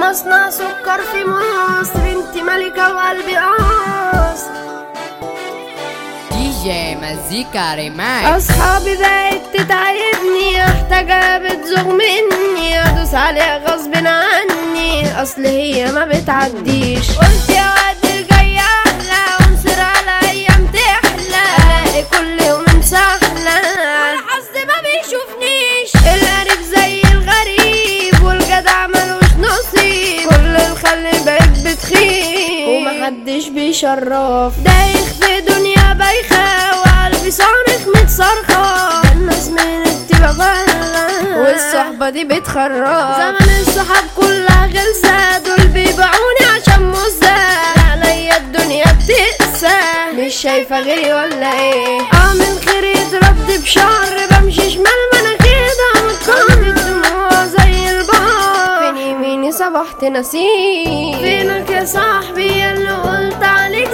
مصنع سكر في مصر انت ملكة وقلبي قاص دي جي مزيكا ريماكس اصحابي بقت تتعبني احتاجها بتزوغ مني ادوس عليها غصب عني اصل هي ما بتعديش قلت يا واد الجاي احلى وانصر على ايام تحلى الاقي كل يوم سهلة الحظ ما بيشوفنيش القريب زي الغريب والجدع ملوش نصيب كل الخل بقت بتخيب ومحدش بيشرف دايخ في دنيا بايخة وقلبي صارخ متصرخة الناس من التبغى والصحبة دي بتخرب زمن الصحاب كلها غلسة دول بيبيعوني عشان مزة عليا الدنيا بتقسى مش شايفة غيري ولا ايه اعمل خير يترد بشعر بمشي شمال ما انا كده متقن الدموع زي البحر فين يميني صبحت نسيم فينك يا صاحبي اللي قلت عليك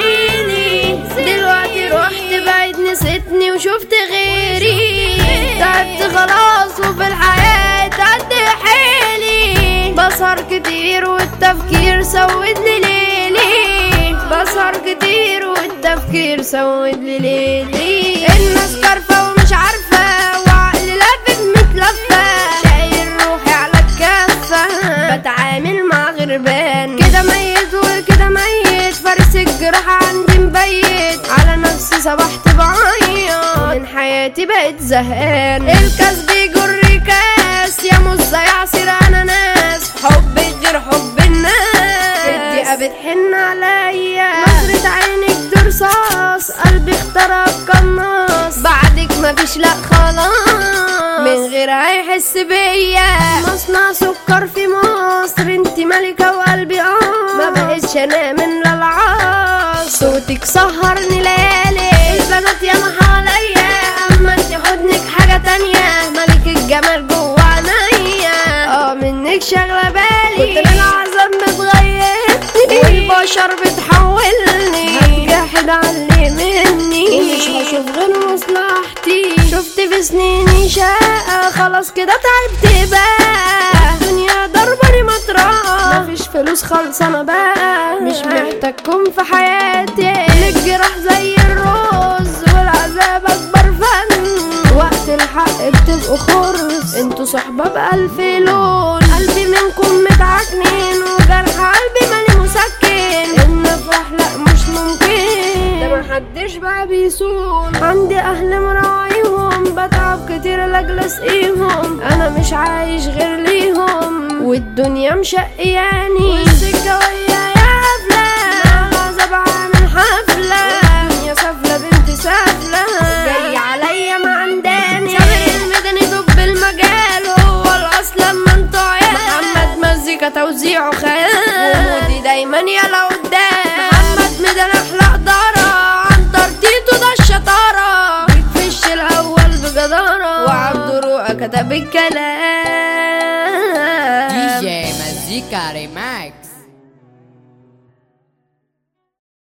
زميلي دلوقتي رحت بعيد نسيتني وشفت غيري تعبت خلاص وفي الحياة قد حيلي بسهر كتير والتفكير سود لي ليلي بسهر كتير والتفكير سود لي ليلي الناس كارفة ومش عارفة وعقلي لافت متلفة شايل روحي على الكفة بتعامل مع غربان كده ميت وكده ميت فارس الجراح عندي مبيت على نفسي صبحت بعيط من حياتي بقيت زهقان الكاس بيجر كاس يا مزة يعصر اناناس حبك غير حب الناس الدقيقة بتحن عليا نظرة عينك دي رصاص قلبي اخترق قناص بعدك مفيش لا خلاص من غير هيحس بيا مصنع سكر في مصر انت ملكة وقلبي اه ما بقتش انام الا العصر صوتك سهرني ليالي البنات يا حواليا اما انت حضنك حاجة تانية ملك الجمال جوا عينيا اه منك شغلة بالي كتر العذاب متغيرني والبشر بتحولني هتجحد علي مني ومش هشوف غير مصلحتي شفت في سنيني شقة خلاص كده تعبت بقى الدنيا ضرباني مطرقة مفيش فلوس خالصة بقى مش محتاجكم في حياتي الجراح زي الرز والعذاب اكبر فن وقت الحق بتبقوا خرس انتوا صحبة بألف لون قلبي منكم متعكنين وجرح قلبي مالي مسكن النفرح لا مش ممكن ده محدش بقى بيصون عندي اهل مراعيهم بتعب كتير لاجل اسقيهم انا مش عايش غير ليهم والدنيا مشقياني والسكة ويا يا حفلة العذاب عامل حفلة يا سفلة بنت سفلة جاي عليا ما عنداني سامر المدني دب المجال هو الاصل لما انتوا عيال محمد مزيكا توزيعه خيال ومودي دايما يلا قدام محمد ميدان احلى قدارة عن ترتيتو ده الشطارة بيكفش الاول بجدارة وعبد رؤى كتب الكلام دي جي مزيكا ريماكس